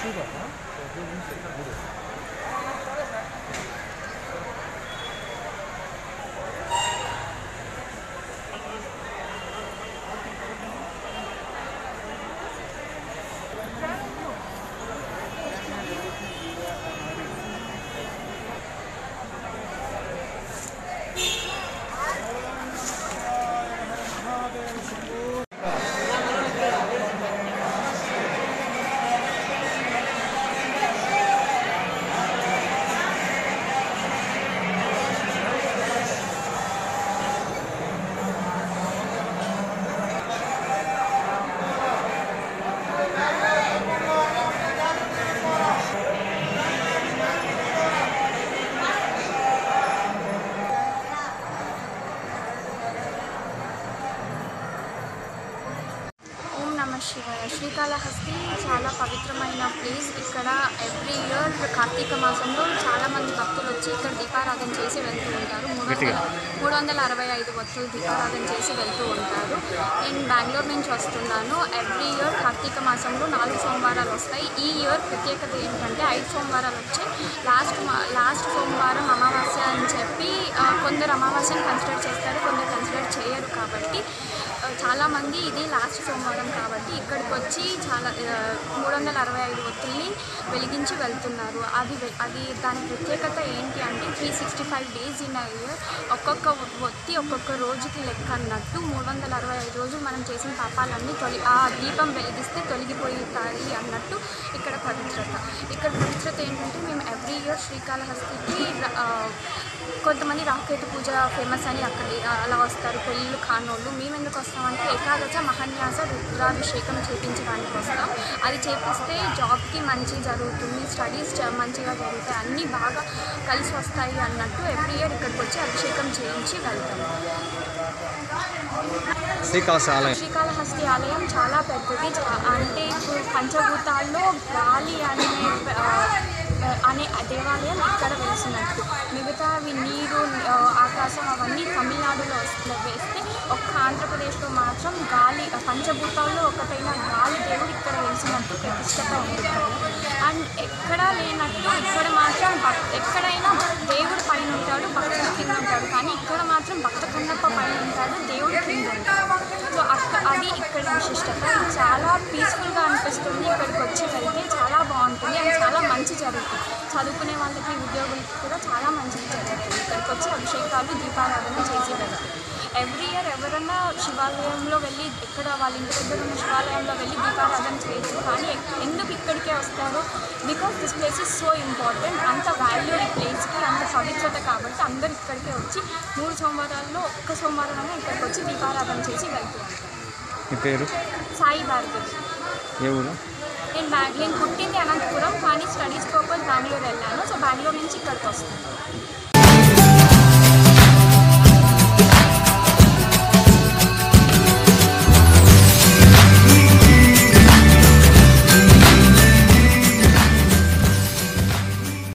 ఓం నమ శివాయ శ్రీకాళహస్తి చాలా పవిత్రమైన ప్లేస్ ఇక్కడ ఎవ్రీ ఇయర్ కార్తీక మాసంలో చాలా మంది భక్తులు వచ్చి ఇక్కడ దీపారాధన చేసి వెళ్తూ ఉంటారు మూడు వందల మూడు వందల అరవై ఐదు భక్తులు దీపారాధన చేసి వెళ్తూ ఉంటారు నేను బెంగళూరు నుంచి వస్తున్నాను ఎవ్రీ ఇయర్ కార్తీక మాసంలో నాలుగు సోమవారాలు వస్తాయి ఈ ఇయర్ ప్రత్యేకత ఏంటంటే ఐదు సోమవారాలు వచ్చాయి లాస్ట్ మా లాస్ట్ సోమవారం అమావాస్య అని చెప్పి ఆ, కొందరు అమావాస్యను కన్సిడర్ చేస్తారు కొందరు కన్సిడర్ చేయరు కాబట్టి ఆ, చాలామంది ఇది లాస్ట్ సోమవారం కాబట్టి ఇక్కడికి వచ్చి చాలా మూడు వందల అరవై ఐదు ఒత్తుల్ని వెలిగించి వెళ్తున్నారు అది వె- అది దాని ప్రత్యేకత ఏంటి అంటే three sixty five days in year ఒక్కొక్క ఒత్తి ఒక్కొక్క రోజుకి లెక్క అన్నట్టు మూడు వందల అరవై ఐదు రోజులు మనం చేసిన పాపాలన్నీ తొలి ఆ దీపం వెలిగిస్తే తొలగిపోతాయి అన్నట్టు ఇక్కడ పవిత్రత ఇక్కడ పవిత్రత ఏంటంటే మేము ఎవ్రీ ఇయర్ శ్రీకాళహస్తికి ర- ఆ, కొంతమంది రాకేతు పూజ ఫేమస్ అని అక్కడ అలా వస్తారు పెళ్ళిళ్ళు కానోళ్ళు మేము ఎందుకు వస్తామంటే ఏకాదశ మహాన్యాస రుద్రాభిషేకం చేపించడానికి వస్తాం అది చేపిస్తే జాబ్కి మంచి జరుగుతుంది స్టడీస్ చ- మంచిగా జరుగుతాయి అన్నీ బాగా కలిసి వస్తాయి అన్నట్టు ఎవ్రీ ఇయర్ ఇక్కడికి వచ్చి అభిషేకం చేయించి వెళ్తాం శ్రీకాళహస్తి ఆలయం శ్రీకాళహస్తి ఆలయం చాలా పెద్దది చా- అంటే ఇప్పుడు పంచభూతాల్లో గాలి అనే ఆ, అనే దేవాలయం ఇక్కడ వేసినట్టు మిగతావి నీరు ఆ, ఆకాశం అవన్నీ తమిళనాడులో వస్తు వేస్తే ఒక్క ఆంధ్రప్రదేశ్లో మాత్రం గాలి పంచభూతాల్లో ఒకటైన గాలి దేవుడు ఇక్కడ వేసినట్టు ప్రతిష్టత ఉంటుంది అండ్ ఎక్కడా లేనట్టు ఇక్కడ మాత్రం భక్ ఎక్కడైనా దేవుడు పైన ఉంటాడు భక్తుడు కింద ఉంటాడు కానీ ఇక్కడ మాత్రం భక్త కన్నప్ప పైన ఉంటాడు దేవుడు కింద ఉంటాడు సో అక్క అది ఇక్కడ విశిష్టత ఇది చాలా పీస్ఫుల్గా అనిపిస్తుంది ఇక్కడికి వచ్చి వెళ్తే చాలా బాగుంటుంది అండ్ చాలా మంచి జరుగుతుంది చదువుకునే వాళ్ళకి ఉద్యోగులకి కూడా చాలా మంచిది జరుగుతుంది ఇక్కడికి వచ్చి అభిషేకాలు దీపారాధన చేసి వెళ్తారు ఎవ్రీ ఇయర్ ఎవరన్నా శివాలయంలో వెళ్ళి ఎక్కడ వాళ్ళ ఇంటి దగ్గర ఉన్న శివాలయంలో వెళ్ళి దీపారాధన చేయొచ్చు కానీ ఎందుకు ఇక్కడికే వస్తారు because this place is so important అంత వాల్యూ ఈ ప్లేస్కి అంత పవిత్రత కాబట్టి అందరు ఇక్కడికే వచ్చి మూడు సోమవారాల్లో ఒక్క సోమవారం ఇక్కడికి వచ్చి దీపారాధన చేసి వెళ్తూ ఉంటారు మీ పేరు సాయి భార్గవి ఏ ఊరు నేను బ్యాంగ్ నేను పుట్టింది అనంతపురం కానీ స్టడీస్ పర్పస్ బెంగళూరు వెళ్ళాను సో బెంగళూరు నుంచి ఇక్కడికి వస్తాను